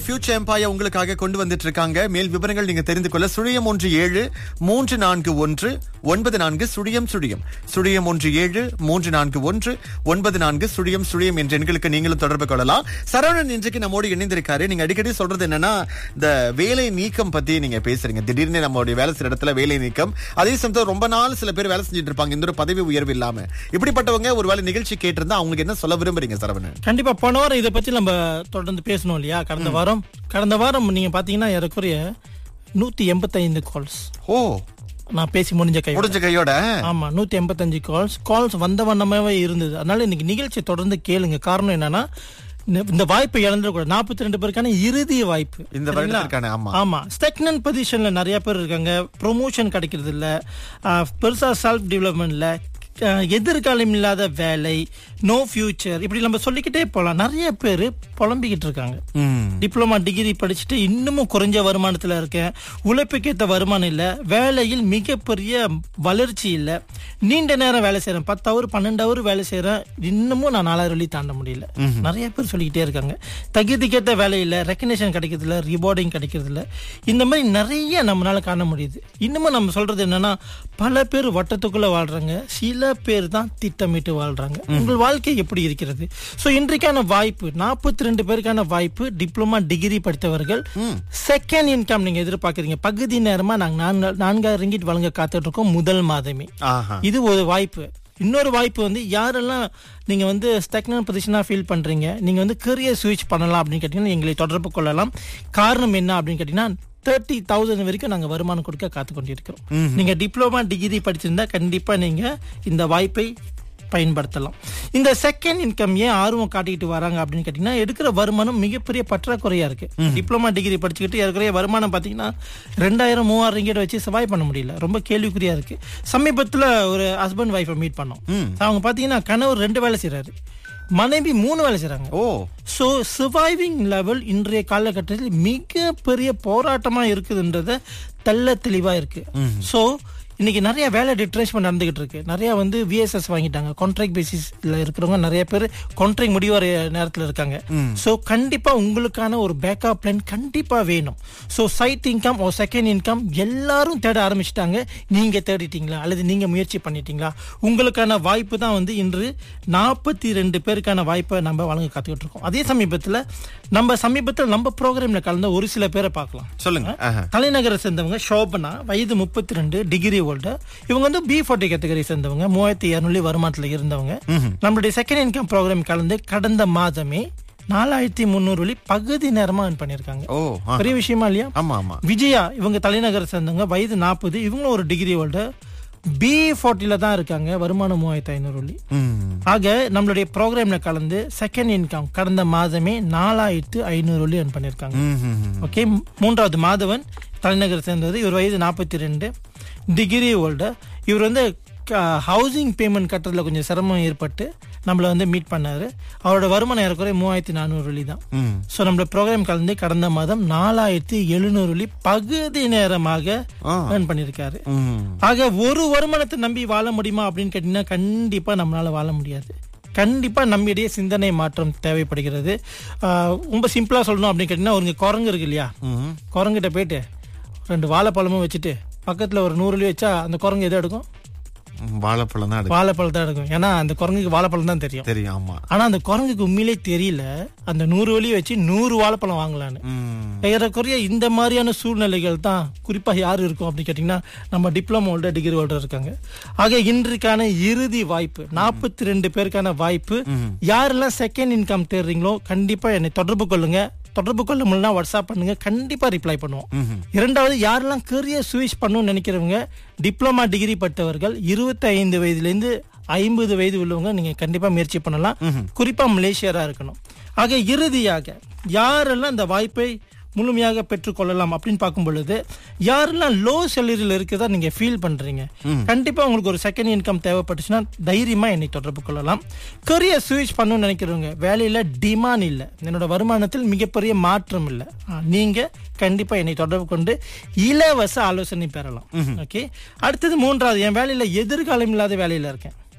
Future empire உங்களுக்காக கொண்டு வந்துட்டு இருக்காங்க மேல் விவரங்கள் நீங்க தெரிந்து கொள்ள சுழியம் ஒன்று ஏழு மூன்று நான்கு ஒன்று ஒன்பது நான்கு சுழியம் சுழியம் சுழியம் ஒன்று ஏழு மூன்று நான்கு ஒன்று ஒன்பது நான்கு சுழியம் சுழியம் என்ற எண்களுக்கு நீங்களும் தொடர்பு கொள்ளலாம் சரவணன் இன்றைக்கு நம்மோடு இணைந்திருக்காரு நீங்க அடிக்கடி சொல்றது என்னன்னா இந்த வேலை நீக்கம் பத்தி நீங்க பேசுறீங்க திடீர்னு நம்மளுடைய வேலை செய்யற இடத்துல வேலை நீக்கம் அதே சமயத்தில் ரொம்ப நாள் சில பேர் வேலை செஞ்சுட்டு இருப்பாங்க இந்த ஒரு பதவி உயர்வு இல்லாம இப்படிப்பட்டவங்க ஒரு வேலை நிகழ்ச்சி கேட்டிருந்தா அவங்களுக்கு என்ன சொல்ல விரும்புறீங்க சரவணன் கண்டிப்பா போன வாரம் இதை பத்தி நம்ம தொடர்ந்து பேசணும் இல்லையா கடந்த வாரம் கடந்த வாரம் நீங்க பாத்தீங்கன்னா ஏறக்குறைய நூத்தி எண்பத்தைந்து கால்ஸ் ஓ நான் பேசி முடிஞ்ச கை முடிஞ்ச கையோட ஆமா நூத்தி எண்பத்தஞ்சு கால்ஸ் கால்ஸ் வந்த வண்ணமாவே இருந்தது அதனால இன்னைக்கு நிகழ்ச்சி தொடர்ந்து கேளுங்க காரணம் என்னன்னா இந்த- இந்த வாய்ப்பை இழந்துடக்கூடாது நாற்பத்தி ரெண்டு பேருக்கான இறுதி வாய்ப்பு இந்த சரிங்களா? வருடத்திற்கான ஆமா ஆமா ஸ்டெக்னன் பொசிஷன்ல நிறைய பேர் இருக்காங்க ப்ரொமோஷன் கிடைக்கிறது இல்ல ஆஹ், பெருசா செல்ஃப் டெவலப்மெண்ட்ல எதிர்காலம் இல்லாத வேலை நோ ஃபியூச்சர் இப்படி நம்ம சொல்லிக்கிட்டே போலாம் நிறைய பேர் புலம்பிக்கிட்டு இருக்காங்க ம். டிப்ளமா டிகிரி படிச்சுட்டு இன்னமும் குறைஞ்ச வருமானத்துல இருக்கேன் உழைப்புக்கேத்த வருமானம் இல்ல வேலையில் மிகப்பெரிய வளர்ச்சி இல்ல நீண்ட நேரம் வேலை செய்யறேன் பத்து ஹவர் பன்னெண்டு ஹவர் வேலை செய்யறேன் இன்னமும் நான் நாலாயிரம் வழி தாண்ட முடியல நிறைய பேர் சொல்லிக்கிட்டே இருக்காங்க தகுதிக்கேத்த வேலை இல்ல ரெக்கக்னேஷன் கிடைக்கிறது இல்ல ரிவார்டிங் கிடைக்கிறது இல்ல இந்த மாதிரி நிறைய நம்மளால காண முடியுது இன்னமும் நம்ம சொல்றது என்னன்னா பல பேர் வட்டத்துக்குள்ள வாழ்றாங்க சில பேர் தான் திட்டமிட்டு வாழ்றாங்க உங்கள் வாழ்க்கை எப்படி இருக்கிறது சோ இன்றைக்கான வாய்ப்பு நாற்பத்தி ரெண்டு பேருக்கான வாய்ப்பு டிப்ளமா டிகிரி படித்தவர்கள் செகண்ட் இன்கம் நீங்க எதிர்பார்க்கறீங்க பகுதி நேரமா நாங்க நான்கு- நான்காயிரம் ரிங்கிட் வழங்க காத்துட்டு இருக்கோம் முதல் மாதமே ஆஹா இது ஒரு வாய்ப்பு இன்னொரு வாய்ப்பு வந்து யாரெல்லாம் நீங்க வந்து ஸ்டெக்னல் பொசிஷனா ஃபீல் பண்றீங்க நீங்க வந்து கரியர் ஸ்விட்ச் பண்ணலாம் அப்படின்னு கேட்டீங்கன்னா எங்களை தொடர்பு கொள்ளலாம் காரணம் என்ன அப்படின்னு கேட்டீங்கன்னா தேர்ட்டி தௌசண்ட் வரைக்கும் நாங்க வருமானம் கொடுக்க காத்து கொண்டிருக்கிறோம் நீங்க டிப்ளமா டிகிரி படிச்சிருந்தா கண்டிப்பா நீங்க இந்த வாய்ப்பை பயன்படுத்தலாம் இந்த செகண்ட் இன்கம் ஏன் ஆர்வம் காட்டிக்கிட்டு வராங்க அப்படின்னு கேட்டீங்கன்னா எடுக்கிற வருமானம் மிகப்பெரிய பற்றாக்குறையா இருக்கு டிப்ளமா டிகிரி படிச்சுக்கிட்டு இருக்கிற வருமானம் பாத்தீங்கன்னா ரெண்டாயிரம் மூவாயிரம் ரிங்கெட் வச்சு சர்வை பண்ண முடியல ரொம்ப கேள்விக்குறியா இருக்கு சமீபத்துல ஒரு ஹஸ்பண்ட் ஒய்ஃபை மீட் பண்ணோம் அவங்க பாத்தீங்கன்னா கணவர் ரெண்டு வேலை செய்றாரு மனைவி மூணு வேலை செய்றாங்க ஓ ஸோ சர்வைவிங் லெவல் இன்றைய காலகட்டத்தில் மிக பெரிய போராட்டமா இருக்குதுன்றத தெள்ள தெளிவா இருக்கு ஸோ இன்னைக்கு நிறைய வேலை டிட்ரேஸ்மெண்ட் நடந்துகிட்டு இருக்கு நிறைய வந்து விஎஸ்எஸ் வாங்கிட்டாங்க கான்ட்ராக்ட் பேசிஸ்ல இருக்கிறவங்க நிறைய பேர் கான்ட்ராக்ட் முடிவற நேரத்தில் இருக்காங்க ஸோ கண்டிப்பா உங்களுக்கான ஒரு பேக்கப் பிளான் கண்டிப்பா வேணும் ஸோ சைட் இன்கம் ஒரு செகண்ட் இன்கம் எல்லாரும் தேட ஆரம்பிச்சிட்டாங்க நீங்க தேடிட்டீங்களா அல்லது நீங்க முயற்சி பண்ணிட்டீங்களா உங்களுக்கான வாய்ப்பு தான் வந்து இன்று நாற்பத்தி ரெண்டு பேருக்கான வாய்ப்பை நம்ம வழங்க காத்துக்கிட்டு இருக்கோம் அதே சமீபத்துல நம்ம சமீபத்தில் நம்ம ப்ரோக்ராம்ல கலந்த ஒரு சில பேரை பார்க்கலாம் சொல்லுங்க ஆஹா. தலைநகரை சேர்ந்தவங்க சோபனா வயது முப்பத்தி ரெண்டு டிகிரி ஹோல்டர் இவங்க வந்து பி ஃபார்ட்டி கேட்டகரி சேர்ந்தவங்க மூவாயிரத்தி இருநூறு வருமானத்துல இருந்தவங்க நம்மளுடைய செகண்ட் இன்கம் ப்ரோக்ராம் கலந்து கடந்த மாதமே நாலாயிரத்தி முந்நூறு வழி பகுதி நேரமா earn பண்ணிருக்காங்க ஓ ஆ. பெரிய விஷயமா இல்லையா ஆமா ஆமா விஜயா இவங்க தலைநகரை சேர்ந்தவங்க வயது நாற்பது இவங்களும் ஒரு டிகிரி ஹோல்டர் பி ஃபார்ட்டில தான் இருக்காங்க வருமானம் மூவாயிரத்தி ஐநூறு வழி ம். ஆக நம்மளுடைய ப்ரோக்ராம்ல கலந்து செகண்ட் இன்கம் கடந்த மாதமே நாலாயிரத்து ஐநூறு வழி earn பண்ணிருக்காங்க ம், ம், ம். ஓகே மூன்றாவது மாதவன் தலைநகர் சேர்ந்தது இவர் வயது நாற்பத்தி ரெண்டு டிகிரி ஹோல்டர் இவர் வந்து ஹவுசிங் பேமெண்ட் கட்டுறதுல கொஞ்சம் சிரமம் ஏற்பட்டு நம்மளை வந்து மீட் பண்ணாரு அவரோட வருமானம் ஏறக்குறைய மூவாயிரத்தி நானூறு வழி தான் ம். ஸோ நம்மளோட ப்ரோக்ராம் கலந்து கடந்த மாதம் நாலாயிரத்தி எழுநூறு வழி பகுதி நேரமாக ஆ. earn பண்ணியிருக்காரு ம். ஆக ஒரு வருமானத்தை நம்பி வாழ முடியுமா அப்படின்னு கேட்டீங்கன்னா கண்டிப்பா நம்மளால வாழ முடியாது கண்டிப்பா நம்மிடையே சிந்தனை மாற்றம் தேவைப்படுகிறது ஆஹ் ரொம்ப சிம்பிளா சொல்லணும் அப்படின்னு கேட்டீங்கன்னா ஒரு இங்க குரங்கு இருக்கு இல்லையா ம். குரங்கிட்ட போயிட்டு ரெண்டு வாழைப்பழமும் வச்சுட்டு பக்கத்துல ஒரு நூறு வழி வச்சா அந்த குரங்கு எதை எடுக்கும் வாழைப்பழம் தான் எடுக்கும் வாழைப்பழம் தான் எடுக்கும் ஏன்னா அந்த குரங்குக்கு வாழைப்பழம் தான் தெரியும் தெரியும் ஆமா ஆனா அந்த குரங்குக்கு உண்மையிலே தெரியல அந்த நூறு வழி வச்சு நூறு வாழைப்பழம் வாங்கலான்னு ம். ஏறக்குறைய இந்த மாதிரியான சூழ்நிலைகள் தான் குறிப்பா யார் இருக்கும் அப்படின்னு கேட்டீங்கன்னா நம்ம டிப்ளமோ ஹோல்டர் டிகிரி ஹோல்டர் இருக்காங்க ஆக இன்றைக்கான இறுதி வாய்ப்பு நாற்பத்தி ரெண்டு பேருக்கான வாய்ப்பு யாரெல்லாம் செகண்ட் இன்கம் தேடுறீங்களோ கண்டிப்பா என்னை தொடர்பு கொள்ளுங்க தொடர்பு கொள்ள முடியல வாட்ஸ்அப் பண்ணுங்க கண்டிப்பா ரிப்ளை பண்ணுவோம் இரண்டாவது யாரெல்லாம் கரியர் ஸ்விட்ச் பண்ணணும்னு நினைக்கிறவங்க டிப்ளமா டிகிரி பட்டவர்கள் இருபத்தி ஐந்து வயதுலேருந்து ஐம்பது வயது உள்ளவங்க நீங்க கண்டிப்பா முயற்சி பண்ணலாம் குறிப்பா மலேசியரா இருக்கணும் ஆக இறுதியாக யாரெல்லாம் இந்த வாய்ப்பை முழுமையாக பெற்றுக்கொள்ளலாம் அப்படின்னு பார்க்கும் பொழுது யாரெல்லாம் லோ சேலரியில் இருக்கிறதா நீங்க ஃபீல் பண்றீங்க கண்டிப்பா உங்களுக்கு ஒரு செகண்ட் இன்கம் தேவைப்பட்டுச்சுன்னா தைரியமா என்னை தொடர்பு கொள்ளலாம் கரியர் ஸ்விட்ச் பண்ணணும்னு நினைக்கிறவங்க வேலையில டிமாண்ட் இல்லை என்னோட வருமானத்தில் மிகப்பெரிய மாற்றம் இல்லை ஆ, நீங்க கண்டிப்பா என்னை தொடர்பு கொண்டு இலவச ஆலோசனை பெறலாம் ஓகே அடுத்தது மூன்றாவது என் வேலையில எதிர்காலம் இல்லாத வேலையில இருக்கேன்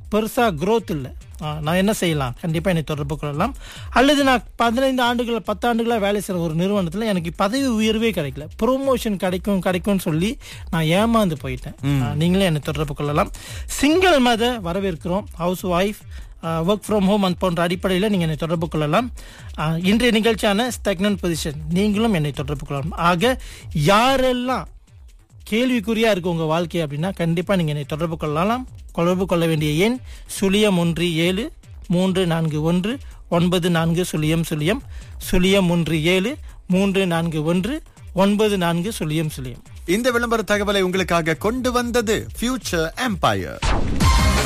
பெருசா growth இல்லை நான் என்ன செய்யலாம் கண்டிப்பா என்னை தொடர்பு கொள்ளலாம் அல்லது நான் பதினைந்து ஆண்டுகள் பத்து ஆண்டுகளா வேலை செய்யற ஒரு நிறுவனத்துல எனக்கு பதவி உயர்வே கிடைக்கல ப்ரொமோஷன் கிடைக்கும் கிடைக்கும்னு சொல்லி நான் ஏமாந்து போயிட்டேன் ஆ, நீங்களே என்னை தொடர்பு கொள்ளலாம் சிங்கிள் மத வரவேற்கிறோம் housewife work from home அந்த போன்ற அடிப்படையில் நீங்கள் என்னை தொடர்பு கொள்ளலாம் ஆ, இன்றைய நிகழ்ச்சியான ஸ்டெக்னன் பொசிஷன் நீங்களும் என்னை தொடர்பு கொள்ளலாம் ஆக யாரெல்லாம் கேள்விக்குறியா இருக்கு உங்க வாழ்க்கை அப்படின்னா கண்டிப்பா நீங்க என்னை தொடர்பு கொள்ளலாம் தொடர்பு கொள்ள வேண்டிய எண் சுழியம் ஒன்று ஏழு மூன்று நான்கு ஒன்று ஒன்பது நான்கு சுழியம் சுழியம் சுழியம் ஒன்று ஏழு மூன்று நான்கு ஒன்று ஒன்பது நான்கு சுழியம் சுழியம் இந்த விளம்பர தகவலை உங்களுக்காக கொண்டு வந்தது ஃபியூச்சர் எம்பையர்